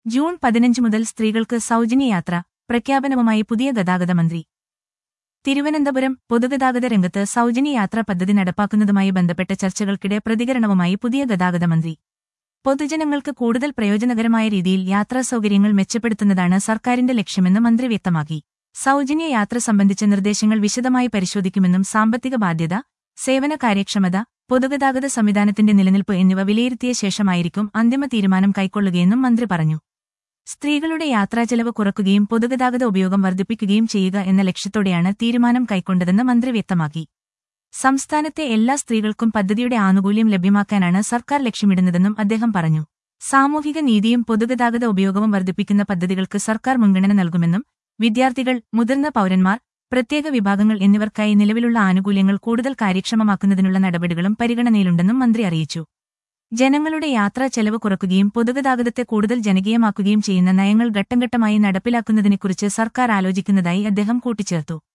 June പതിനഞ്ച് മുതൽ സ്ത്രീകൾക്ക് സൗജന്യ യാത്ര പ്രഖ്യാപനവുമായി പുതിയ ഗതാഗത മന്ത്രി തിരുവനന്തപുരം പൊതുഗതാഗത രംഗത്ത് സൗജന്യ യാത്രാ പദ്ധതി നടപ്പാക്കുന്നതുമായി ബന്ധപ്പെട്ട ചർച്ചകൾക്കിടെ പ്രതികരണവുമായി പുതിയ ഗതാഗത മന്ത്രി പൊതുജനങ്ങൾക്ക് കൂടുതൽ പ്രയോജനകരമായ രീതിയിൽ യാത്രാ സൗകര്യങ്ങൾ മെച്ചപ്പെടുത്തുന്നതാണ് സർക്കാരിന്റെ ലക്ഷ്യമെന്ന് മന്ത്രി വ്യക്തമാക്കി സൗജന്യ യാത്ര സംബന്ധിച്ച നിർദ്ദേശങ്ങൾ വിശദമായി പരിശോധിക്കുമെന്നും സാമ്പത്തിക ബാധ്യത സേവന കാര്യക്ഷമത പൊതുഗതാഗത സംവിധാനത്തിന്റെ നിലനിൽപ്പ് എന്നിവ വിലയിരുത്തിയ ശേഷമായിരിക്കും അന്തിമ തീരുമാനം കൈക്കൊള്ളുകയെന്നും മന്ത്രി പറഞ്ഞു സ്ത്രീകളുടെ യാത്രാചെലവ് കുറയ്ക്കുകയും പൊതുഗതാഗത ഉപയോഗം വർദ്ധിപ്പിക്കുകയും ചെയ്യുക എന്ന ലക്ഷ്യത്തോടെയാണ് തീരുമാനം കൈക്കൊണ്ടതെന്ന് മന്ത്രി വ്യക്തമാക്കി സംസ്ഥാനത്തെ എല്ലാ സ്ത്രീകൾക്കും പദ്ധതിയുടെ ആനുകൂല്യം ലഭ്യമാക്കാനാണ് സർക്കാർ ലക്ഷ്യമിടുന്നതെന്നും അദ്ദേഹം പറഞ്ഞു സാമൂഹിക നീതിയും പൊതുഗതാഗത ഉപയോഗവും വർദ്ധിപ്പിക്കുന്ന പദ്ധതികൾക്ക് സർക്കാർ മുൻഗണന നൽകുമെന്നും വിദ്യാർത്ഥികൾ മുതിർന്ന പൌരന്മാർ പ്രത്യേക വിഭാഗങ്ങൾ എന്നിവർക്കായി നിലവിലുള്ള ആനുകൂല്യങ്ങൾ കൂടുതൽ കാര്യക്ഷമമാക്കുന്നതിനുള്ള നടപടികളും പരിഗണനയിലുണ്ടെന്നും മന്ത്രി അറിയിച്ചു ജനങ്ങളുടെ യാത്രാ ചെലവ് കുറയ്ക്കുകയും പൊതുഗതാഗതത്തെ കൂടുതൽ ജനകീയമാക്കുകയും ചെയ്യുന്ന നയങ്ങൾ ഘട്ടംഘട്ടമായി നടപ്പിലാക്കുന്നതിനെക്കുറിച്ച് സർക്കാർ ആലോചിക്കുന്നതായി അദ്ദേഹം കൂട്ടിച്ചേർത്തു